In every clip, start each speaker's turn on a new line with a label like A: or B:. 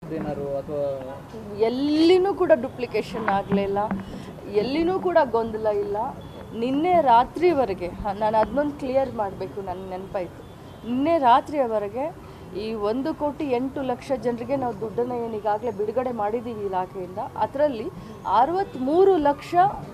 A: ಏನಾರು ಅಥವಾ
B: ಎಲ್ಲಿನೂ ಕೂಡ ಡುಪ್ಲಿಕೇಶನ್ ಆಗಲಿಲ್ಲ ಎಲ್ಲಿನೂ ಕೂಡ ಗೊಂದಲ ಇಲ್ಲ ನಿನ್ನೆ ರಾತ್ರಿವರೆಗೆ ಹ, ನಾನು ಅದನ್ನೊಂದು ಕ್ಲಿಯರ್ ಮಾಡಬೇಕು ನನ್ನ ನೆನಪಾಯಿತು ನಿನ್ನೆ ರಾತ್ರಿಯವರೆಗೆ ಈ ಒಂದು ಕೋಟಿ ಎಂಟು ಲಕ್ಷ ಜನರಿಗೆ ನಾವು ದುಡ್ಡನ್ನು ಏನು ಈಗಾಗಲೇ ಬಿಡುಗಡೆ ಮಾಡಿದ್ದೀವಿ ಇಲಾಖೆಯಿಂದ ಅದರಲ್ಲಿ ಅರವತ್ತ್ಮೂರು ಲಕ್ಷ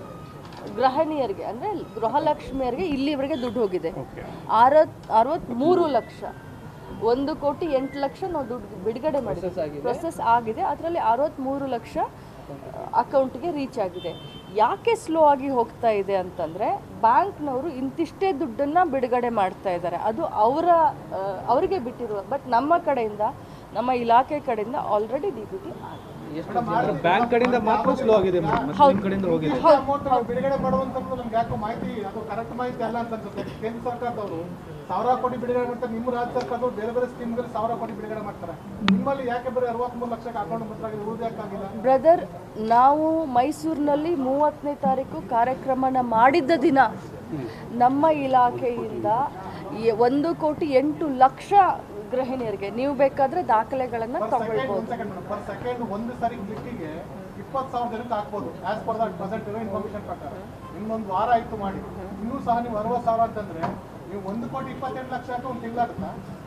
B: ಗೃಹಿಣಿಯರಿಗೆ ಅಂದರೆ ಗೃಹಲಕ್ಷ್ಮಿಯರಿಗೆ ಇಲ್ಲಿವರೆಗೆ ದುಡ್ಡು ಹೋಗಿದೆ ಅರವತ್ ಅರವತ್ತ್ಮೂರು ಲಕ್ಷ ಒಂದು ಕೋಟಿ ಎಂಟು ಲಕ್ಷ ನಾವು ದುಡ್ಡು ಬಿಡುಗಡೆ ಮಾಡಿದ್ದೀವಿ ಪ್ರೊಸೆಸ್ ಆಗಿದೆ ಅದರಲ್ಲಿ ಅರವತ್ತ್ಮೂರು ಲಕ್ಷ ಅಕೌಂಟ್ಗೆ ರೀಚ್ ಆಗಿದೆ ಯಾಕೆ ಸ್ಲೋ ಆಗಿ ಹೋಗ್ತಾ ಇದೆ ಅಂತಂದರೆ ಬ್ಯಾಂಕ್ನವರು ಇಂತಿಷ್ಟೇ ದುಡ್ಡನ್ನು ಬಿಡುಗಡೆ ಮಾಡ್ತಾ ಇದ್ದಾರೆ ಅದು ಅವರ ಆ, ಅವರಿಗೆ ಬಿಟ್ಟಿರುವ ಬಟ್ ನಮ್ಮ ಕಡೆಯಿಂದ ನಮ್ಮ ಇಲಾಖೆ ಕಡೆಯಿಂದ ಆಲ್ರೆಡಿ ಡಿ ಬಿ ಟಿ ಆಗಿದೆ
A: ಎಷ್ಟು
C: ಬ್ಯಾಂಕ್ ಕಡೆಯಿಂದ ಮಾತ್ರ ಸ್ಲೋ ಆಗಿದೆ ಮೇಡಮ್ ಮತ್ತೆ ನಿಮ್ ಕಡೆಯಿಂದ ಹೋಗಿದೆ
D: ಅಮೌಂಟ್ ಬಿಡುಗಡೆ ಮಾಡುವಂತದ್ದು ನಮ್ಗೆ ಯಾಕೋ ಮಾಹಿತಿ ಅದು ಕರೆಕ್ಟ್ ಮಾಹಿತಿ ಅಲ್ಲ ಅಂತ ಅನ್ಸುತ್ತೆ ಕೇಂದ್ರ ಸರ್ಕಾರದವರು ಸಾವಿರ ಕೋಟಿ ಬಿಡುಗಡೆ ಮಾಡ್ತಾರೆ ನಿಮ್ಮ ರಾಜ್ಯ ಸರ್ಕಾರದವರು ಬೇರೆ ಬೇರೆ ಸ್ಕೀಮ್ಗಳು ಸಾವಿರ ಕೋಟಿ ಬಿಡುಗಡೆ ಮಾಡ್ತಾರೆ ನಿಮ್ಮಲ್ಲಿ ಯಾಕೆ ಬರೀ ಅರವತ್ಮೂರು ಲಕ್ಷಕ್ಕೆ ಅಕೌಂಟ್ ಮಾತ್ರ ಉಳಿದು ಯಾಕಾಗಿಲ್ಲ
B: ಬ್ರದರ್ ನಾವು ಮೈಸೂರಿನಲ್ಲಿ ಮೂವತ್ತನೇ ತಾರೀಕು ಕಾರ್ಯಕ್ರಮನ ಮಾಡಿದ್ದ ದಿನ ನಮ್ಮ ಇಲಾಖೆಯಿಂದ ಈ ಒಂದು ಕೋಟಿ ಎಂಟು ಲಕ್ಷ ಗೃಹಿಣಿಯರಿಗೆ ನೀವು ಬೇಕಾದ್ರೆ ದಾಖಲೆಗಳನ್ನು ತಗೊಳ್ಬೋದು
D: ಸೆಕೆಂಡ್ ಪರ್ ಸೆಕೆಂಡ್ ಒಂದು ಸರಿ ಕ್ಲಿಕ್ಕಿಗೆ ಇಪ್ಪತ್ತು ಸಾವಿರ ಜನಕ್ಕೆ ಹಾಕ್ಬೋದು ಆಸ್ ಪರ್ ದಟ್ ಪ್ರೆಸೆಂಟ್ ಇರೋ ಇನ್ಫಾರ್ಮೇಶನ್ ಪ್ರಕಾರ ಇನ್ನೊಂದು ವಾರ ಆಯ್ತು ಮಾಡಿ ಇನ್ನೂ ಸಹ ನೀವು ಅರವತ್ತು ಸಾವಿರ ಅಂತಂದ್ರೆ ನೀವು ಒಂದು ಕೋಟಿ ಇಪ್ಪತ್ತೆಂಟು ಲಕ್ಷ ಅಂತ ಒಂದು ತಿಂಗಳಾಗುತ್ತಾ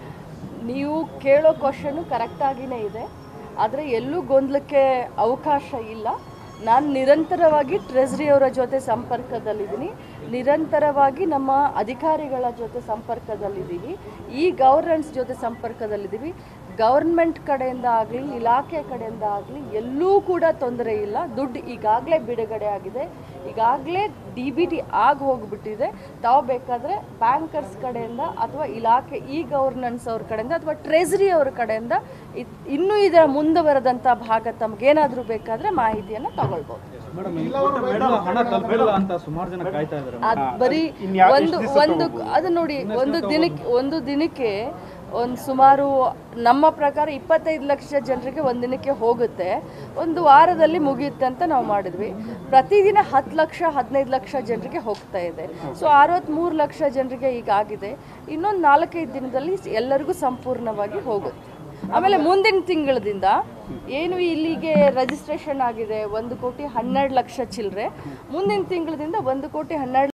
B: ನೀವು ಕೇಳೋ ಕ್ವಶನು ಕರೆಕ್ಟಾಗಿಯೇ ಇದೆ ಆದರೆ ಎಲ್ಲೂ ಗೊಂದಲಕ್ಕೆ ಅವಕಾಶ ಇಲ್ಲ ನಾನು ನಿರಂತರವಾಗಿ ಟ್ರೆಸ್ರಿಯವರ ಜೊತೆ ಸಂಪರ್ಕದಲ್ಲಿದ್ದೀನಿ ನಿರಂತರವಾಗಿ ನಮ್ಮ ಅಧಿಕಾರಿಗಳ ಜೊತೆ ಸಂಪರ್ಕದಲ್ಲಿದ್ದೀವಿ ಈ ಗವರ್ನೆನ್ಸ್ ಜೊತೆ ಸಂಪರ್ಕದಲ್ಲಿದ್ದೀವಿ ಗವರ್ಮೆಂಟ್ ಕಡೆಯಿಂದ ಆಗಲಿ ಇಲಾಖೆ ಕಡೆಯಿಂದ ಆಗಲಿ ಎಲ್ಲೂ ಕೂಡ ತೊಂದರೆ ಇಲ್ಲ ದುಡ್ಡು ಈಗಾಗಲೇ ಬಿಡುಗಡೆ ಆಗಿದೆ ಈಗಾಗಲೇ ಡಿ ಬಿ ಟಿ ಆಗಿ ಹೋಗ್ಬಿಟ್ಟಿದೆ ತಾವು ಬೇಕಾದರೆ ಬ್ಯಾಂಕರ್ಸ್ ಕಡೆಯಿಂದ ಅಥವಾ ಇಲಾಖೆ ಇ ಗವರ್ನೆನ್ಸ್ ಅವ್ರ ಕಡೆಯಿಂದ ಅಥವಾ ಟ್ರೆಜರಿ ಅವ್ರ ಕಡೆಯಿಂದ ಇದ್- ಇನ್ನೂ ಇದರ ಮುಂದುವರೆದಂಥ ಭಾಗ ತಮಗೇನಾದರೂ ಬೇಕಾದರೆ ಮಾಹಿತಿಯನ್ನು ತಗೊಳ್ಬೋದು
C: ಮೇಡಮ್ ಮೇಡಮ್ ಹಣ ತಲುಪಿಲ್ಲ ಅಂತ ಸುಮಾರು ಜನ ಕಾಯ್ತಾ ಇದ್ದಾರೆ
B: ಅದ್ ಬರೀ ಒಂದು ಒಂದು ಅದು ನೋಡಿ ಒಂದು ದಿನಕ್ಕೆ ಒಂದು ದಿನಕ್ಕೆ ಒಂದು ಸುಮಾರು ನಮ್ಮ ಪ್ರಕಾರ ಇಪ್ಪತ್ತೈದು ಲಕ್ಷ ಜನರಿಗೆ ಒಂದು ದಿನಕ್ಕೆ ಹೋಗುತ್ತೆ ಒಂದು ವಾರದಲ್ಲಿ ಮುಗಿಯುತ್ತೆ ಅಂತ ನಾವು ಮಾಡಿದ್ವಿ ಪ್ರತಿದಿನ ಹತ್ತು ಲಕ್ಷ ಹದಿನೈದು ಲಕ್ಷ ಜನರಿಗೆ ಹೋಗ್ತಾ ಇದೆ ಸೊ ಅರವತ್ತ್ಮೂರು ಲಕ್ಷ ಜನರಿಗೆ ಈಗ ಆಗಿದೆ ಇನ್ನೊಂದು ನಾಲ್ಕೈದು ದಿನದಲ್ಲಿ ಎಲ್ಲರಿಗೂ ಸಂಪೂರ್ಣವಾಗಿ ಹೋಗುತ್ತೆ ಆಮೇಲೆ ಮುಂದಿನ ತಿಂಗಳದಿಂದ ಏನು ಇಲ್ಲಿಗೆ ರಿಜಿಸ್ಟ್ರೇಷನ್ ಆಗಿದೆ ಒಂದು ಕೋಟಿ ಹನ್ನೆರಡು ಲಕ್ಷ ಚಿಲ್ಲರೆ ಮುಂದಿನ ತಿಂಗಳದಿಂದ ಒಂದು ಕೋಟಿ ಹನ್ನೆರಡು